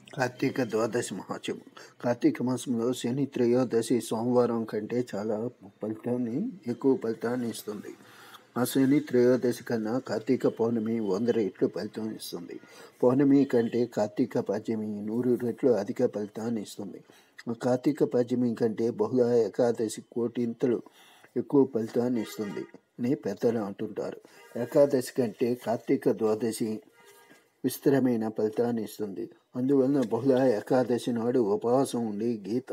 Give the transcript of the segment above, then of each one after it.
కార్తీక ద్వాదశి మహోత్సవం కార్తీక మాసంలో శని త్రయోదశి సోమవారం కంటే చాలా ఫలితాన్ని ఎక్కువ ఫలితాన్ని ఇస్తుంది ఆ శని త్రయోదశి కన్నా కార్తీక పౌర్ణమి వంద రెట్లు ఫలితం ఇస్తుంది పౌర్ణమి కంటే కార్తీక పద్యమి నూరు రెట్లు అధిక ఫలితాన్ని ఇస్తుంది ఆ కార్తీక పద్యమి కంటే బహుళ ఏకాదశి కోటింతలు ఎక్కువ ఫలితాన్ని ఇస్తుంది అని పెద్దలు అంటుంటారు ఏకాదశి కంటే కార్తీక ద్వాదశి విస్తరమైన ఫలితాన్ని ఇస్తుంది అందువలన బహుళ ఏకాదశి నాడు ఉపవాసం ఉండి గీత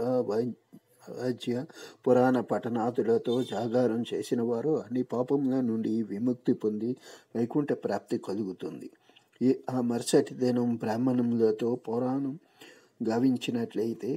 వాద్య పురాణ పఠనాదులతో జాగారం చేసిన వారు అన్ని పాపముల నుండి విముక్తి పొంది వైకుంఠ ప్రాప్తి కలుగుతుంది ఈ ఆ మరుసటి దినం బ్రాహ్మణములతో పురాణం గావించినట్లయితే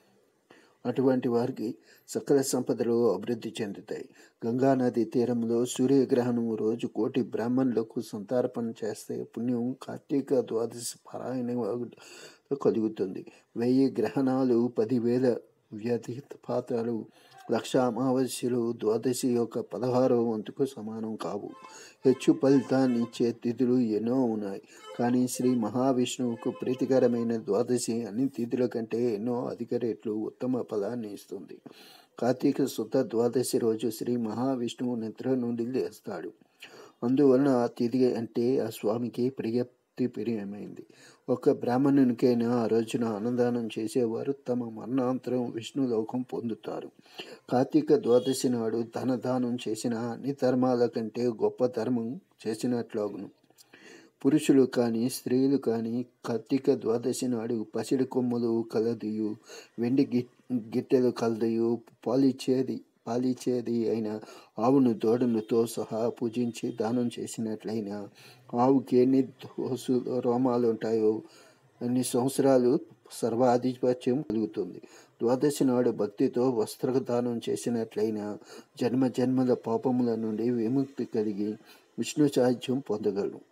అటువంటి వారికి సకల సంపదలు అభివృద్ధి చెందుతాయి గంగానది తీరంలో సూర్యగ్రహణం రోజు కోటి బ్రాహ్మణులకు సంతార్పణ చేస్తే పుణ్యం కార్తీక ద్వాదశి పారాయణ కలుగుతుంది వెయ్యి గ్రహణాలు పదివేల వ్యతిపాతాలు లక్ష అమావాస్యలు ద్వాదశి యొక్క పదహారవ వంతుకు సమానం కావు హెచ్చు ఫలితాన్ని ఇచ్చే తిథులు ఎన్నో ఉన్నాయి కానీ శ్రీ మహావిష్ణువుకు ప్రీతికరమైన ద్వాదశి అన్ని తిథుల కంటే ఎన్నో అధిక రెట్లు ఉత్తమ ఫలాన్ని ఇస్తుంది కార్తీక శుద్ధ ద్వాదశి రోజు శ్రీ మహావిష్ణువు నిద్ర నుండి లేస్తాడు అందువలన ఆ తిథి అంటే ఆ స్వామికి ప్రియప్తి ప్రియమైంది ఒక బ్రాహ్మణునికైనా ఆ రోజున అన్నదానం చేసేవారు తమ మరణాంతరం విష్ణు లోకం పొందుతారు కార్తీక ద్వాదశి నాడు ధన దానం చేసిన అన్ని ధర్మాల కంటే గొప్ప ధర్మం చేసినట్లగును పురుషులు కానీ స్త్రీలు కానీ కార్తీక ద్వాదశి నాడు పసిడి కొమ్ములు కలదియు వెండి గి గిట్టెలు కలదయు పాలిచ్చేది పాలిచ్చేది అయిన ఆవును దూడనుతో సహా పూజించి దానం చేసినట్లయినా ఆవుకి ఎన్ని దోసు రోమాలు ఉంటాయో అన్ని సంవత్సరాలు సర్వాధిపత్యం కలుగుతుంది ద్వాదశి నాడు భక్తితో వస్త్రదానం చేసినట్లయినా జన్మ జన్మల పాపముల నుండి విముక్తి కలిగి విష్ణు సాహిత్యం పొందగలరు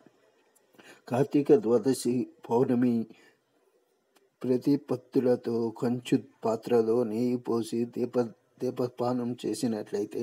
కార్తీక ద్వాదశి పౌర్ణమి ప్రతిపత్తులతో కంచు పాత్రలో నెయ్యి పోసి దీప దీపపానం చేసినట్లయితే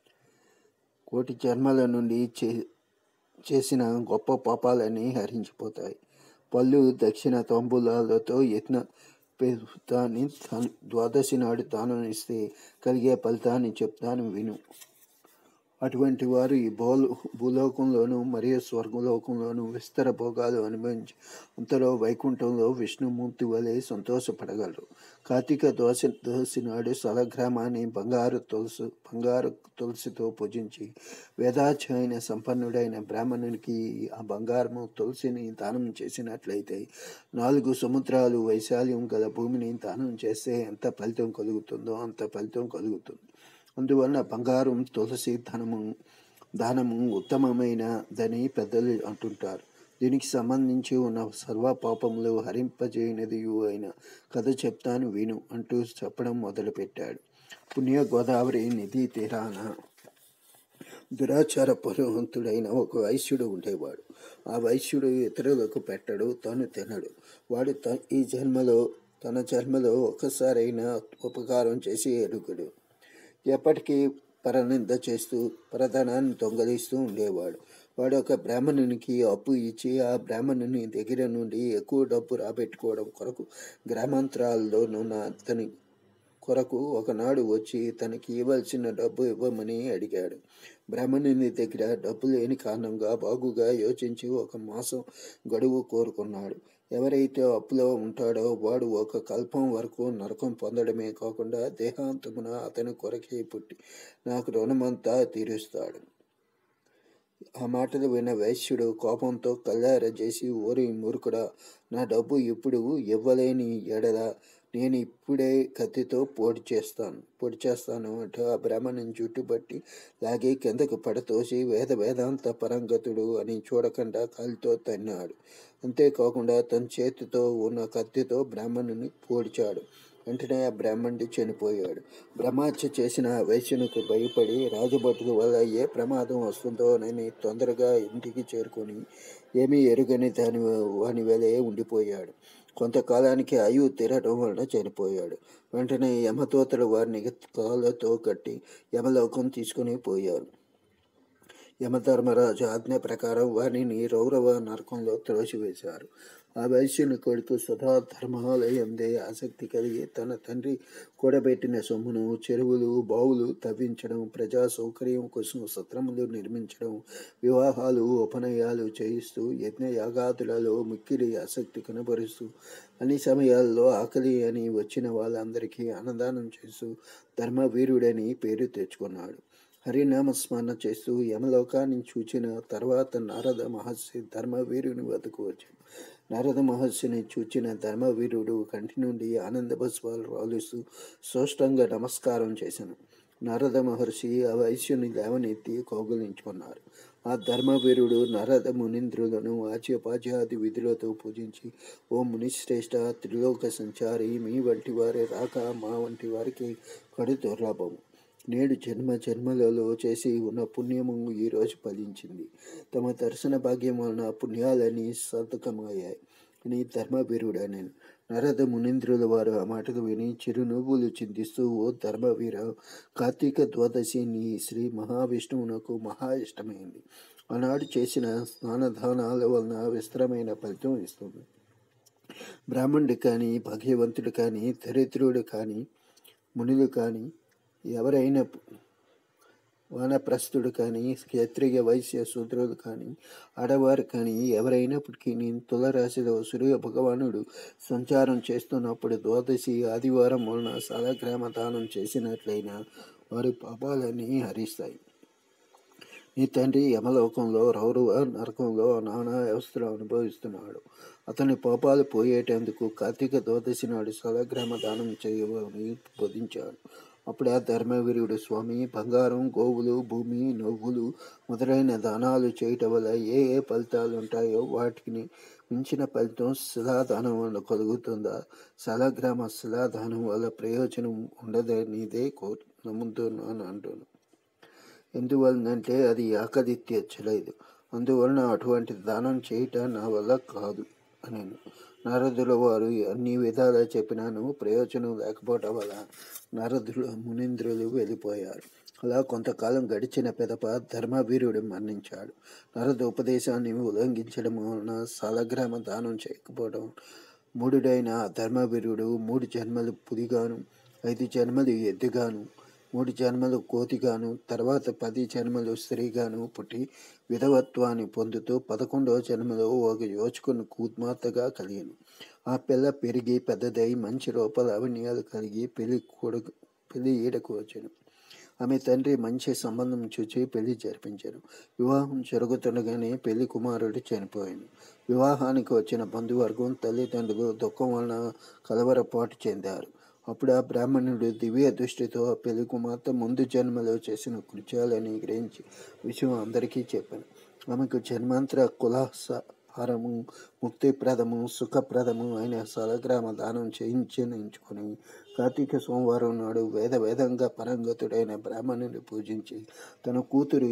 కోటి జన్మల నుండి చే చేసిన గొప్ప పాపాలన్నీ హరించిపోతాయి పళ్ళు దక్షిణ తాంబూలాలతో యత్న ఫలితాన్ని ద్వాదశి నాడు దానం ఇస్తే కలిగే ఫలితాన్ని చెప్తాను విను అటువంటి వారు ఈ భూలో భూలోకంలోను మరియు స్వర్గలోకంలోను విస్తర భోగాలు అనుభవించి అంతలో వైకుంఠంలో విష్ణుమూర్తి వలె సంతోషపడగలరు కార్తీక దోశ దోశి నాడు సలగ్రామాన్ని బంగారు తులసి బంగారు తులసితో పూజించి వేదాధ్యయన సంపన్నుడైన బ్రాహ్మణునికి ఆ బంగారము తులసిని దానం చేసినట్లయితే నాలుగు సముద్రాలు వైశాల్యం గల భూమిని దానం చేస్తే ఎంత ఫలితం కలుగుతుందో అంత ఫలితం కలుగుతుంది అందువలన బంగారం తులసి ధనము దానము ఉత్తమమైనదని పెద్దలు అంటుంటారు దీనికి సంబంధించి ఉన్న సర్వ పాపములు హరింపజేయనిది అయిన కథ చెప్తాను విను అంటూ చెప్పడం మొదలుపెట్టాడు పుణ్య గోదావరి నిధి తీరాన దురాచార పురోహంతుడైన ఒక వైశ్యుడు ఉండేవాడు ఆ వైశ్యుడు ఇతరులకు పెట్టడు తాను తినడు వాడు త ఈ జన్మలో తన జన్మలో ఒక్కసారైనా ఉపకారం చేసి ఎరుగుడు ఎప్పటికీ పరనింద చేస్తూ పరధనాన్ని దొంగలిస్తూ ఉండేవాడు వాడు ఒక బ్రాహ్మణునికి అప్పు ఇచ్చి ఆ బ్రాహ్మణుని దగ్గర నుండి ఎక్కువ డబ్బు రాబెట్టుకోవడం కొరకు గ్రామాంతరాల్లో ఉన్న అతని కొరకు ఒకనాడు వచ్చి తనకి ఇవ్వాల్సిన డబ్బు ఇవ్వమని అడిగాడు బ్రాహ్మణుని దగ్గర డబ్బు లేని కారణంగా బాగుగా యోచించి ఒక మాసం గడువు కోరుకున్నాడు ఎవరైతే అప్పులో ఉంటాడో వాడు ఒక కల్పం వరకు నరకం పొందడమే కాకుండా దేహాంతమున అతని కొరకే పుట్టి నాకు రుణమంతా తీరుస్తాడు ఆ మాటలు విన్న వైశ్యుడు కోపంతో కల్లార చేసి ఓరి మూర్ఖుడా నా డబ్బు ఇప్పుడు ఇవ్వలేని ఎడల నేను ఇప్పుడే కత్తితో పొడి చేస్తాను పొడి చేస్తాను అంటూ ఆ బ్రాహ్మణుని చుట్టుపట్టి లాగి కిందకు పడతోసి వేద వేదాంత పరంగతుడు అని చూడకుండా కాలితో తన్నాడు అంతేకాకుండా తన చేతితో ఉన్న కత్తితో బ్రాహ్మణుని పోడిచాడు వెంటనే ఆ బ్రాహ్మణుడు చనిపోయాడు బ్రహ్మహత్య చేసిన వైశ్యునికి భయపడి రాజభటుల వల్ల ఏ ప్రమాదం వస్తుందో అని తొందరగా ఇంటికి చేరుకొని ఏమీ ఎరుగని దాని వాని వలె ఉండిపోయాడు కొంతకాలానికి ఆయువు తీరడం వలన చనిపోయాడు వెంటనే యమతోతలు వారిని కాళ్ళతో కట్టి యమలోకం తీసుకుని పోయారు యమధర్మరాజు ఆజ్ఞ ప్రకారం వారిని రౌరవ నరకంలో త్రోసివేశారు ఆ వైశ్యుని కొడుకు సదా ధర్మాలయందే ఆసక్తి కలిగి తన తండ్రి కూడబెట్టిన సొమ్మును చెరువులు బావులు తవ్వించడం ప్రజా సౌకర్యం కోసం సత్రములు నిర్మించడం వివాహాలు ఉపనయాలు చేయిస్తూ యజ్ఞ యాగాదులలో మిక్కిలి ఆసక్తి కనబరుస్తూ అన్ని సమయాల్లో ఆకలి అని వచ్చిన వాళ్ళందరికీ అన్నదానం చేస్తూ ధర్మవీరుడని పేరు తెచ్చుకున్నాడు హరినామస్మరణ చేస్తూ యమలోకాన్ని చూచిన తర్వాత నారద మహర్షి ధర్మవీరుని వద్దకు వచ్చాడు నారద మహర్షిని చూచిన ధర్మవీరుడు కంటి నుండి ఆనంద బస్వాలు రాలుస్తూ సోష్టంగా నమస్కారం చేశాను నారద మహర్షి ఆ వైశ్యుని లేవనెత్తి కౌగులించుకున్నారు ఆ ధర్మవీరుడు నారద మునీంద్రులను ఆచ్యపాచ్యాది విధులతో పూజించి ఓ మునిశ్రేష్ఠ త్రిలోక సంచారి మీ వంటి వారి రాక మా వంటి వారికి కడు దుర్లభము నేడు జన్మ జన్మలలో చేసి ఉన్న పుణ్యము ఈరోజు ఫలించింది తమ దర్శన భాగ్యం వలన పుణ్యాలని సార్థకమయ్యాయి అని ధర్మవీరుడు నేను నరద మునీంద్రుల వారు ఆ మాటలు విని చిరునవ్వులు చిందిస్తూ ఓ ధర్మవీర కార్తీక ద్వాదశి నీ శ్రీ మహావిష్ణువునకు మహా ఇష్టమైంది ఆనాడు చేసిన స్నానదానాల వలన విస్తరమైన ఫలితం ఇస్తుంది బ్రాహ్మణుడు కానీ భగవంతుడు కానీ దరిద్రుడు కానీ మునులు కానీ ఎవరైనా వానప్రస్థుడు కానీ క్షత్రియ వైశ్య శూద్రుడు కానీ ఆడవారు కానీ ఎవరైనప్పటికీ నేను తులరాశిలో సూర్య భగవానుడు సంచారం చేస్తున్నప్పుడు ద్వాదశి ఆదివారం వలన సాలగ్రామ దానం చేసినట్లయినా వారి పాపాలన్నీ హరిస్తాయి నీ తండ్రి యమలోకంలో రౌరవ నరకంలో నానా వ్యవస్థలు అనుభవిస్తున్నాడు అతని పాపాలు పోయేటందుకు కార్తీక ద్వాదశి నాడు సలగ్రామ దానం చేయమని బోధించాడు అప్పుడు ఆ ధర్మవీరుడు స్వామి బంగారం గోవులు భూమి నవ్వులు మొదలైన దానాలు చేయటం వల్ల ఏ ఏ ఫలితాలు ఉంటాయో వాటిని మించిన ఫలితం శిలాదానం వల్ల కలుగుతుందా శలగ్రామ శిలాదానం వల్ల ప్రయోజనం ఉండదనిదే కో నమ్ముతున్నాను అంటున్నాను ఎందువలనంటే అది ఆకలి తీర్చలేదు అందువలన అటువంటి దానం చేయటం నా వల్ల కాదు అని నారదుల వారు అన్ని విధాలా చెప్పినాను ప్రయోజనం లేకపోవటం వల్ల నారదులు మునీంద్రులు వెళ్ళిపోయారు అలా కొంతకాలం గడిచిన పెదప ధర్మవీరుడు మరణించాడు నారద ఉపదేశాన్ని ఉల్లంఘించడం వలన సాలగ్రామ దానం చేయకపోవడం మూడుడైన ఆ ధర్మవీరుడు మూడు జన్మలు పులిగాను ఐదు జన్మలు ఎద్దుగాను మూడు జన్మలు కోతిగాను తర్వాత పది జన్మలు స్త్రీగాను పుట్టి విధవత్వాన్ని పొందుతూ పదకొండవ జన్మలో ఒక యోచుకుని కూత్మాతగా కలిగాను ఆ పిల్ల పెరిగి పెద్దదై మంచి రూపాల అవనీయాలు కలిగి పెళ్లి కొడుకు పెళ్లి ఈడకు వచ్చాను ఆమె తండ్రి మంచి సంబంధం చూచి పెళ్లి జరిపించారు వివాహం జరుగుతుండగానే పెళ్లి కుమారుడు చనిపోయాడు వివాహానికి వచ్చిన బంధువర్గం తల్లిదండ్రులు దుఃఖం వలన కలవరపాటు చెందారు అప్పుడు ఆ బ్రాహ్మణుడు దివ్య దృష్టితో ఆ పెళ్లి కుమార్తె ముందు జన్మలో చేసిన కృత్యాలని గ్రహించి విషయం అందరికీ చెప్పాను ఆమెకు జన్మాంతర కులాసహారము ముక్తిప్రదము సుఖప్రదము అయిన సలగ్రామ దానం చేయించుకొని కార్తీక సోమవారం నాడు వేద వేదంగా పరంగతుడైన బ్రాహ్మణుని పూజించి తన కూతురి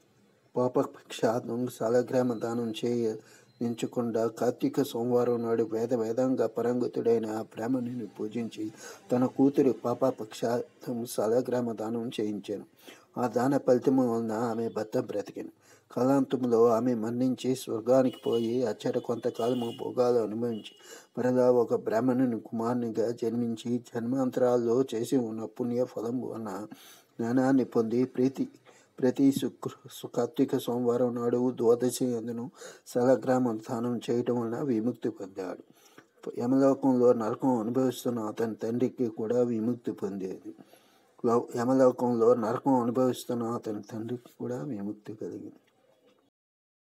పాపక్షాదం సాలగ్రామ దానం చేయ ఎంచకుండా కార్తీక సోమవారం నాడు వేద వేదంగా పరంగతుడైన ఆ బ్రాహ్మణుని పూజించి తన కూతురి పాపపక్షాతం సాలగ్రామ దానం చేయించాను ఆ దాన ఫలితము వలన ఆమె భర్త బ్రతికిను కాలాంతంలో ఆమె మరణించి స్వర్గానికి పోయి అచ్చట కొంతకాలము భోగాలు అనుభవించి మరలా ఒక బ్రాహ్మణుని కుమారునిగా జన్మించి జన్మాంతరాల్లో చేసి ఉన్న పుణ్య ఫలం వలన జ్ఞానాన్ని పొంది ప్రీతి ప్రతి శుక్ర కార్తీక సోమవారం నాడు ద్వాదశి అందును సలగ్రామం దానం చేయటం వలన విముక్తి పొందాడు యమలోకంలో నరకం అనుభవిస్తున్న అతని తండ్రికి కూడా విముక్తి పొందేది యమలోకంలో నరకం అనుభవిస్తున్న అతని తండ్రికి కూడా విముక్తి కలిగింది